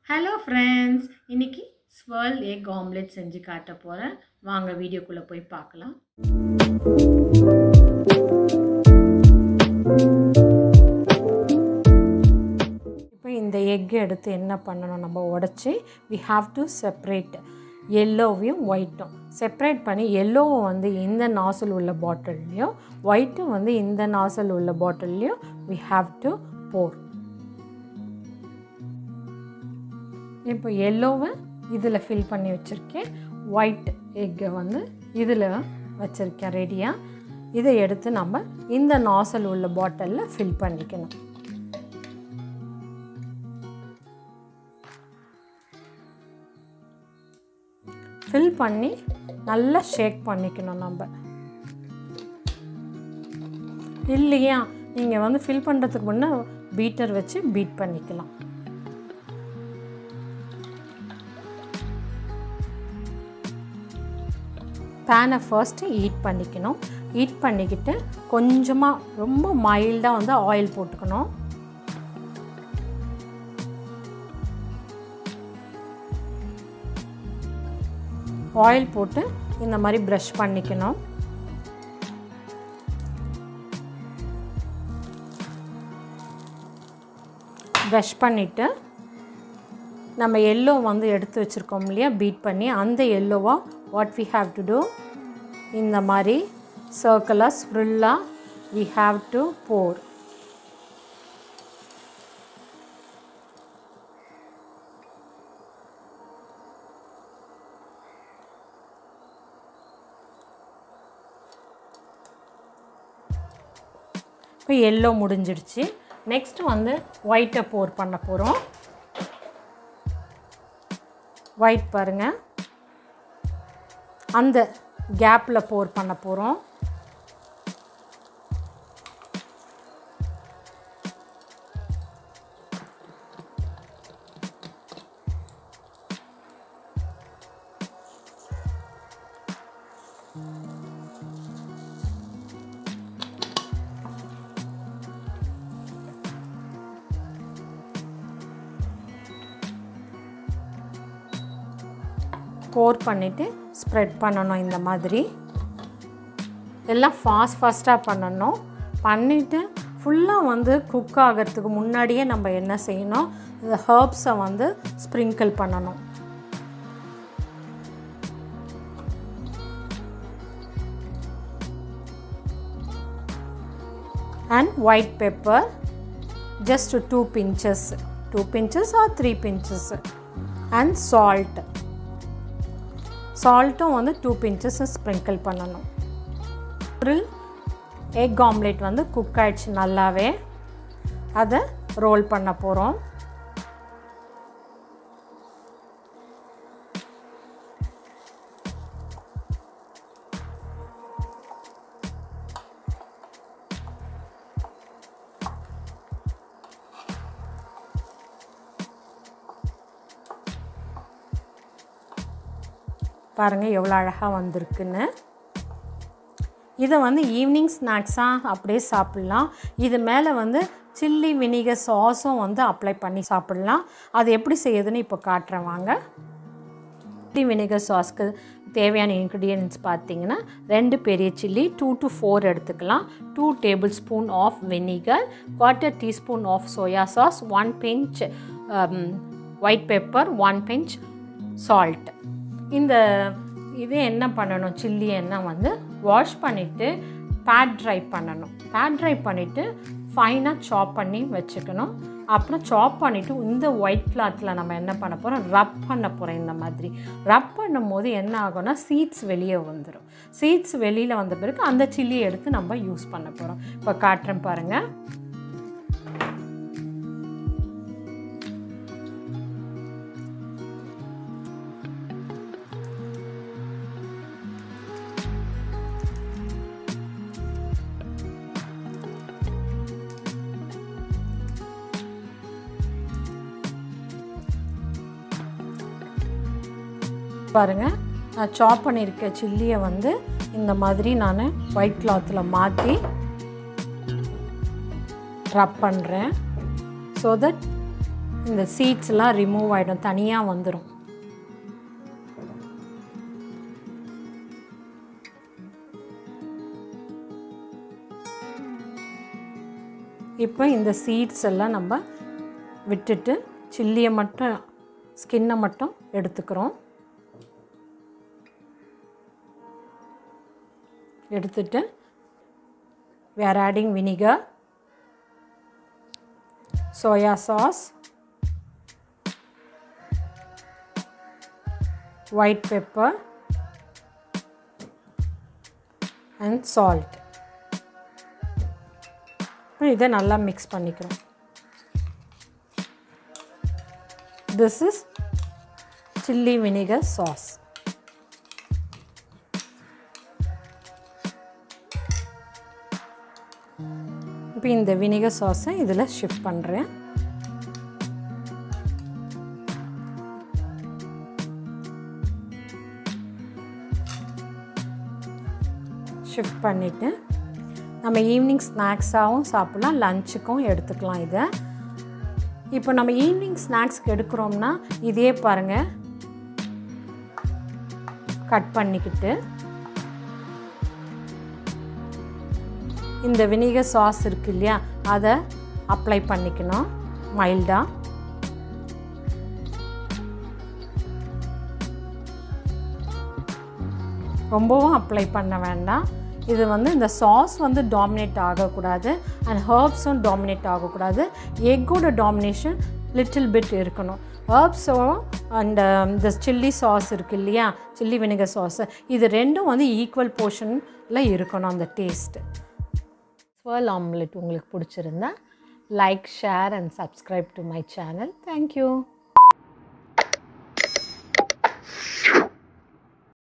hello friends இன்னைக்கு swirl egg omelette செஞ்சு காட்ட போகிறேன் வாங்க வீடியோக்குள்ளே போய் பார்க்கலாம் இப்போ இந்த எக் எடுத்து என்ன பண்ணணும் நம்ம உடச்சி வி ஹாவ் டு செப்ரேட் எல்லோவையும் ஒயிட்டும் செப்ரேட் பண்ணி எல்லோவை வந்து இந்த நாசல் உள்ள பாட்டில்லையும் ஒயிட்டும் வந்து இந்த நாசல் உள்ள பாட்டில்லையும் வி ஹாவ் டு போர் இப்போ எல்லோவை இதில் ஃபில் பண்ணி வச்சுருக்கேன் ஒயிட் எக்கை வந்து இதில் வச்சுருக்கேன் ரெடியாக இதை எடுத்து நம்ம இந்த நாசல் உள்ள பாட்டிலில் ஃபில் பண்ணிக்கணும் ஃபில் பண்ணி நல்லா ஷேக் பண்ணிக்கணும் நம்ம இல்லையா நீங்கள் வந்து ஃபில் பண்ணுறதுக்கு முன்னே பீட்டர் வச்சு பீட் பண்ணிக்கலாம் பேனை ஃபர்ஸ்ட்டு ஹீட் பண்ணிக்கணும் ஹீட் பண்ணிக்கிட்டு கொஞ்சமாக ரொம்ப மைல்டாக வந்து ஆயில் போட்டுக்கணும் ஆயில் போட்டு இந்த மாதிரி ப்ரஷ் பண்ணிக்கணும் ப்ரஷ் பண்ணிவிட்டு நம்ம எல்லோ வந்து எடுத்து வச்சுருக்கோம் இல்லையா பீட் பண்ணி அந்த எல்லோவா what we have to do இந்த மாதிரி சர்க்கிளாக ஸ்ப்ரில்லாக வி ஹாவ் டு போர் இப்போ எல்லோ முடிஞ்சிடுச்சு நெக்ஸ்ட்டு வந்து ஒயிட்டை போர் பண்ண போகிறோம் ஒயிட் பாருங்கள் அந்த கேப்பில் போர் பண்ண போகிறோம் போர் பண்ணிவிட்டு ஸ்ப்ரெட் பண்ணணும் இந்த மாதிரி எல்லாம் ஃபாஸ்ட் ஃபாஸ்ட்டாக பண்ணணும் பண்ணிவிட்டு ஃபுல்லாக வந்து குக் ஆகிறதுக்கு முன்னாடியே நம்ம என்ன செய்யணும் இந்த ஹர்ப்ஸை வந்து ஸ்ப்ரிங்கிள் பண்ணணும் and white pepper just two pinches two pinches or three pinches and salt சால்ட்டும் வந்து டூ பிஞ்சஸ் ஸ்ப்ரிங்கிள் பண்ணணும் ஒரு எக் ஆம்லேட் வந்து குக் ஆகிடுச்சு நல்லாவே அதை ரோல் பண்ண போகிறோம் பாருங்கள் எவ்வளோ அழகாக வந்திருக்குன்னு இதை வந்து ஈவினிங் ஸ்நாக்ஸாக அப்படியே சாப்பிட்லாம் இது மேலே வந்து சில்லி வினிகர் சாஸும் வந்து அப்ளை பண்ணி சாப்பிட்லாம் அது எப்படி செய்யுதுன்னு இப்போ காட்டுறேன் வாங்க சில்லி வினிகர் சாஸ்க்கு தேவையான இன்க்ரீடியன்ஸ் பார்த்தீங்கன்னா ரெண்டு பெரிய சில்லி டூ டு ஃபோர் எடுத்துக்கலாம் two tablespoon of vinegar quarter teaspoon of soya sauce one pinch white pepper one pinch salt இந்த இது என்ன பண்ணணும் சில்லி எண்ணெய் வந்து வாஷ் பண்ணிவிட்டு பேட் ட்ரை பண்ணணும் பேட் ட்ரை பண்ணிவிட்டு ஃபைனாக சாப் பண்ணி வச்சுக்கணும் அப்புறம் சாப் பண்ணிவிட்டு இந்த ஒயிட் கிளாத்தில் நம்ம என்ன பண்ண போகிறோம் ரப் பண்ண போகிறோம் இந்த மாதிரி ரப் பண்ணும் போது என்ன ஆகும்னா சீட்ஸ் வெளியே வந்துடும் சீட்ஸ் வெளியில் வந்த பிறகு அந்த சில்லியை எடுத்து நம்ம யூஸ் பண்ண போகிறோம் இப்போ காட்டுறேன் பாருங்கள் பாருங்கள் நான் சாப் பண்ணியிருக்க சில்லியை வந்து இந்த மாதிரி நான் ஒயிட் கிளாத்தில் மாற்றி ரப் பண்ணுறேன் ஸோ தட் இந்த சீட்ஸ்லாம் ரிமூவ் ஆகிடும் தனியாக வந்துடும் இப்போ இந்த சீட்ஸ் எல்லாம் நம்ம விட்டுட்டு சில்லியை மட்டும் ஸ்கின்னை மட்டும் எடுத்துக்கிறோம் எடுத்துட்டு we are adding vinegar soya sauce white pepper and salt இதை நல்லா மிக்ஸ் பண்ணிக்கிறோம் this is chilli vinegar sauce இப்போ இந்த வினிகர் சாஸை இதில் ஷிஃப்ட் பண்ணுறேன் ஷிஃப்ட் பண்ணிவிட்டு நம்ம ஈவினிங் ஸ்நாக்ஸாகவும் சாப்பிட்லாம் லஞ்சுக்கும் எடுத்துக்கலாம் இதை இப்போ நம்ம ஈவினிங் ஸ்நாக்ஸ்க்கு எடுக்கிறோம்னா இதே பாருங்கள் கட் பண்ணிக்கிட்டு இந்த வினிகர் சாஸ் இருக்கு இல்லையா அதை அப்ளை பண்ணிக்கணும் மைல்டாக ரொம்பவும் அப்ளை பண்ண வேண்டாம் இது வந்து இந்த சாஸ் வந்து டாமினேட் ஆகக்கூடாது அண்ட் ஹர்ப்ஸும் டாமினேட் ஆகக்கூடாது எக்கோட டாமினேஷன் லிட்டில் பிட் இருக்கணும் ஹர்ப்ஸும் அண்ட் இந்த சில்லி சாஸ் இருக்குது இல்லையா சில்லி வினிகர் சாஸ் இது ரெண்டும் வந்து ஈக்குவல் போர்ஷனில் இருக்கணும் அந்த டேஸ்ட்டு ஸ்வர்ல் ஆம்லெட் உங்களுக்கு பிடிச்சிருந்தா like share and subscribe to my channel thank you